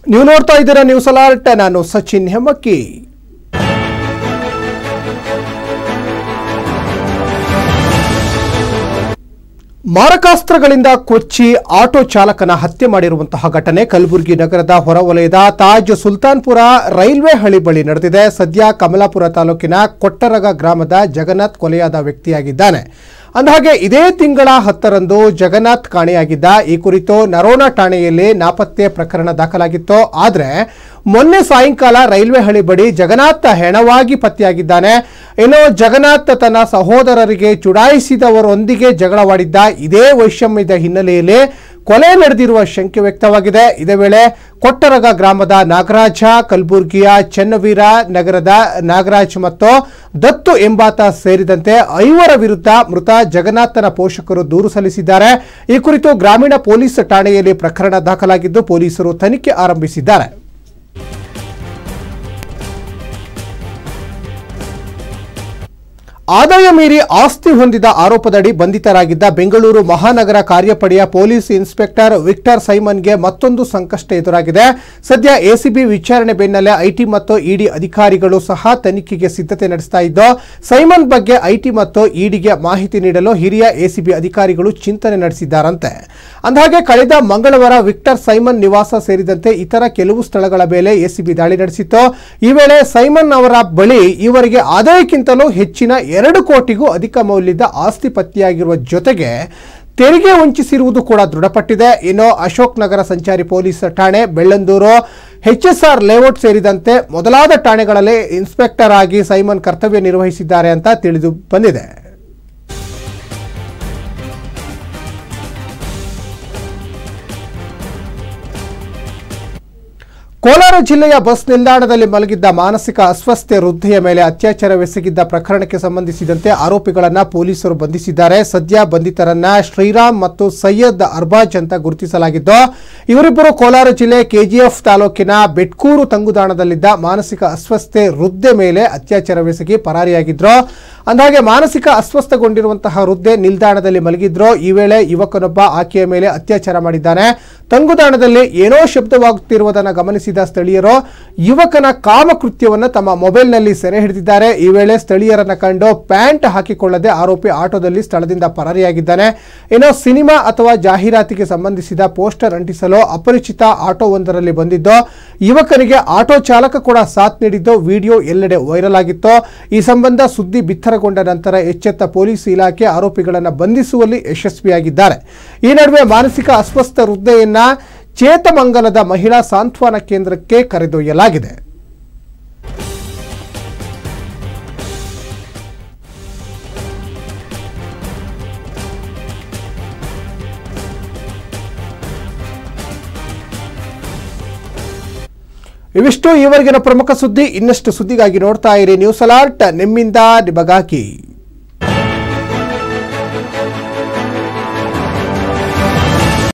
ನೀವು ನೋಡ್ತಾ ಇದ್ದೀರಾ ನ್ಯೂಸ್ ಅಲರ್ಟ್ ನಾನು ಸಚಿನ್ ಹೆಮ್ಮಕ್ಕಿ ಮಾರಕಾಸ್ತ್ರಗಳಿಂದ ಕೊಚ್ಚಿ ಆಟೋ ಚಾಲಕನ ಹತ್ಯೆ ಮಾಡಿರುವಂತಹ ಘಟನೆ ಕಲಬುರಗಿ ನಗರದ ಹೊರವಲಯದ ತಾಜ್ ಸುಲ್ತಾನ್ಪುರ ರೈಲ್ವೆ ಹಳಿ ಬಳಿ ನಡೆದಿದೆ ಸದ್ಯ ಕಮಲಾಪುರ ತಾಲೂಕಿನ ಕೊಟ್ಟರಗ ಗ್ರಾಮದ ಜಗನ್ನಾಥ್ ಕೊಲೆಯಾದ ವ್ಯಕ್ತಿಯಾಗಿದ್ದಾನೆ ಅಂದಹಾಗೆ ಇದೇ ತಿಂಗಳ ಹತ್ತರಂದು ಜಗನ್ನಾಥ್ ಕಾಣೆಯಾಗಿದ್ದ ಈ ಕುರಿತು ನರೋನಾ ಠಾಣೆಯಲ್ಲಿ ನಾಪತ್ತೆ ಪ್ರಕರಣ ದಾಖಲಾಗಿತ್ತು ಆದರೆ ಮೊನ್ನೆ ಸಾಯಂಕಾಲ ರೈಲ್ವೆ ಹಳಿ ಬಳಿ ಜಗನ್ನಾಥ್ ಹೆಣವಾಗಿ ಪತ್ತೆಯಾಗಿದ್ದಾನೆ ಇನ್ನು ಜಗನ್ನಾಥ್ ತನ್ನ ಸಹೋದರರಿಗೆ ಚುಡಾಯಿಸಿದವರೊಂದಿಗೆ ಜಗಳವಾಡಿದ್ದ ಇದೇ ವೈಷಮ್ಯದ ಹಿನ್ನೆಲೆಯಲ್ಲಿ ಕೊಲೆ ನಡೆದಿರುವ ಶಂಕೆ ವ್ಯಕ್ತವಾಗಿದೆ ಇದೇ ವೇಳೆ ಕೊಟ್ಟರಗ ಗ್ರಾಮದ ನಾಗರಾಜ ಕಲಬುರ್ಗಿಯ ಚೆನ್ನವೀರ ನಗರದ ನಾಗರಾಜ್ ಮತ್ತು ದತ್ತು ಎಂಬಾತ ಸೇರಿದಂತೆ ಐವರ ವಿರುದ್ಧ ಮೃತ ಜಗನ್ನಾಥನ ಪೋಷಕರು ದೂರು ಸಲ್ಲಿಸಿದ್ದಾರೆ ಈ ಕುರಿತು ಗ್ರಾಮೀಣ ಪೊಲೀಸ್ ಠಾಣೆಯಲ್ಲಿ ಪ್ರಕರಣ ದಾಖಲಾಗಿದ್ದು ಪೊಲೀಸರು ತನಿಖೆ ಆರಂಭಿಸಿದ್ದಾರೆ ಆದಾಯ ಮೀರಿ ಆಸ್ತಿ ಹೊಂದಿದ ಆರೋಪದಡಿ ಬಂಧಿತರಾಗಿದ್ದ ಬೆಂಗಳೂರು ಮಹಾನಗರ ಕಾರ್ಯಪಡೆಯ ಪೊಲೀಸ್ ಇನ್ಸ್ಪೆಕ್ಟರ್ ವಿಕ್ಟರ್ ಸೈಮನ್ಗೆ ಮತ್ತೊಂದು ಸಂಕಷ್ಟ ಎದುರಾಗಿದೆ ಸದ್ಯ ಎಸಿಬಿ ವಿಚಾರಣೆ ಬೆನ್ನಲ್ಲೇ ಐಟಿ ಮತ್ತು ಇಡಿ ಅಧಿಕಾರಿಗಳು ಸಹ ತನಿಖೆಗೆ ಸಿದ್ಧತೆ ನಡೆಸ್ತಾ ಇದ್ದು ಸೈಮನ್ ಬಗ್ಗೆ ಐಟಿ ಮತ್ತು ಇಡಿಗೆ ಮಾಹಿತಿ ನೀಡಲು ಹಿರಿಯ ಎಸಿಬಿ ಅಧಿಕಾರಿಗಳು ಚಿಂತನೆ ನಡೆಸಿದ್ದಾರಂತೆ ಅಂದಹಾಗೆ ಕಳೆದ ಮಂಗಳವಾರ ವಿಕ್ಟರ್ ಸೈಮನ್ ನಿವಾಸ ಸೇರಿದಂತೆ ಇತರ ಕೆಲವು ಸ್ಥಳಗಳ ಮೇಲೆ ಎಸಿಬಿ ದಾಳಿ ನಡೆಸಿತ್ತು ಈ ವೇಳೆ ಸೈಮನ್ ಅವರ ಬಳಿ ಇವರಿಗೆ ಆದಾಯಕ್ಕಿಂತಲೂ ಹೆಚ್ಚಿನ ಎರಡು ಕೋಟಿಗೂ ಅಧಿಕ ಮೌಲ್ಯದ ಆಸ್ತಿ ಪತ್ತೆಯಾಗಿರುವ ಜೊತೆಗೆ ತೆರಿಗೆ ವಂಚಿಸಿರುವುದು ಕೂಡ ದೃಢಪಟ್ಟಿದೆ ಇನ್ನು ಅಶೋಕ್ ನಗರ ಸಂಚಾರಿ ಪೊಲೀಸ್ ಠಾಣೆ ಬೆಳ್ಳಂದೂರು ಎಚ್ಎಸ್ಆರ್ ಲೇಔಟ್ ಸೇರಿದಂತೆ ಮೊದಲಾದ ಠಾಣೆಗಳಲ್ಲಿ ಇನ್ಸ್ಪೆಕ್ಟರ್ ಆಗಿ ಸೈಮನ್ ಕರ್ತವ್ಯ ನಿರ್ವಹಿಸಿದ್ದಾರೆ ಅಂತ ತಿಳಿದು ಬಂದಿದೆ ಕೋಲಾರ ಜಿಲ್ಲೆಯ ಬಸ್ ನಿಲ್ದಾಣದಲ್ಲಿ ಮಲಗಿದ್ದ ಮಾನಸಿಕ ಅಸ್ವಸ್ಥೆ ವೃದ್ಧೆಯ ಮೇಲೆ ಅತ್ಯಾಚಾರವೆಸಗಿದ್ದ ಪ್ರಕರಣಕ್ಕೆ ಸಂಬಂಧಿಸಿದಂತೆ ಆರೋಪಿಗಳನ್ನ ಪೊಲೀಸರು ಬಂಧಿಸಿದ್ದಾರೆ ಸದ್ಯ ಬಂಧಿತರನ್ನ ಶ್ರೀರಾಮ್ ಮತ್ತು ಸೈಯದ್ ಅರ್ಬಾಜ್ ಅಂತ ಗುರುತಿಸಲಾಗಿದ್ದು ಇವರಿಬ್ಬರು ಕೋಲಾರ ಜಿಲ್ಲೆ ಕೆಜಿಎಫ್ ತಾಲೂಕಿನ ಬೆಟ್ಕೂರು ತಂಗುದಾಣದಲ್ಲಿದ್ದ ಮಾನಸಿಕ ಅಸ್ವಸ್ಥೆ ವೃದ್ಧೆ ಮೇಲೆ ಅತ್ಯಾಚಾರವೆಸಗಿ ಪರಾರಿಯಾಗಿದ್ರು ಅಂದಹಾಗೆ ಮಾನಸಿಕ ಅಸ್ವಸ್ಥಗೊಂಡಿರುವಂತಹ ವೃದ್ಧೆ ನಿಲ್ದಾಣದಲ್ಲಿ ಮಲಗಿದ್ರು ಈ ವೇಳೆ ಯುವಕನೊಬ್ಬ ಆಕೆಯ ಮೇಲೆ ಅತ್ಯಾಚಾರ ಮಾಡಿದ್ದಾನೆ ತಂಗುದಾಣದಲ್ಲಿ ಏನೋ ಶಬ್ದವಾಗುತ್ತಿರುವುದನ್ನು ಗಮನಿಸಿದ ಸ್ಥಳೀಯರು ಯುವಕನ ಕಾಮಕೃತ್ಯವನ್ನು ತಮ್ಮ ಮೊಬೈಲ್ನಲ್ಲಿ ಸೆರೆ ಹಿಡಿದಿದ್ದಾರೆ ಈ ವೇಳೆ ಸ್ಥಳೀಯರನ್ನ ಕಂಡು ಪ್ಯಾಂಟ್ ಹಾಕಿಕೊಳ್ಳದೆ ಆರೋಪಿ ಆಟೋದಲ್ಲಿ ಸ್ಥಳದಿಂದ ಪರಾರಿಯಾಗಿದ್ದಾನೆ ಏನೋ ಸಿನಿಮಾ ಅಥವಾ ಜಾಹೀರಾತಿಗೆ ಸಂಬಂಧಿಸಿದ ಪೋಸ್ಟರ್ ಅಂಟಿಸಲು ಅಪರಿಚಿತ ಆಟೋ ಒಂದರಲ್ಲಿ ಬಂದಿದ್ದು ಯುವಕನಿಗೆ ಆಟೋ ಚಾಲಕ ಕೂಡ ಸಾಥ್ ನೀಡಿದ್ದು ವಿಡಿಯೋ ಎಲ್ಲೆಡೆ ವೈರಲ್ ಆಗಿತ್ತು ಈ ಸಂಬಂಧ ಸುದ್ದಿ ಬಿತ್ತರಗೊಂಡ ನಂತರ ಎಚ್ಚೆತ್ತ ಪೊಲೀಸ್ ಇಲಾಖೆ ಆರೋಪಿಗಳನ್ನು ಬಂಧಿಸುವಲ್ಲಿ ಯಶಸ್ವಿಯಾಗಿದ್ದಾರೆ ಈ ನಡುವೆ ಮಾನಸಿಕ ಅಸ್ವಸ್ಥ ವೃದ್ಧೆಯನ್ನ ಚೇತಮಂಗಲದ ಮಹಿಳಾ ಸಾಂತ್ವನ ಕೇಂದ್ರಕ್ಕೆ ಕರೆದೊಯ್ಯಲಾಗಿದೆ ಇವಿಷ್ಟು ಈವರೆಗಿನ ಪ್ರಮುಖ ಸುದ್ದಿ ಇನ್ನಷ್ಟು ಸುದ್ದಿಗಾಗಿ ನೋಡ್ತಾ ಇರಿ ನ್ಯೂಸ್ ಅಲರ್ಟ್ ನಿಮ್ಮಿಂದ ನಿಮಗಾಗಿ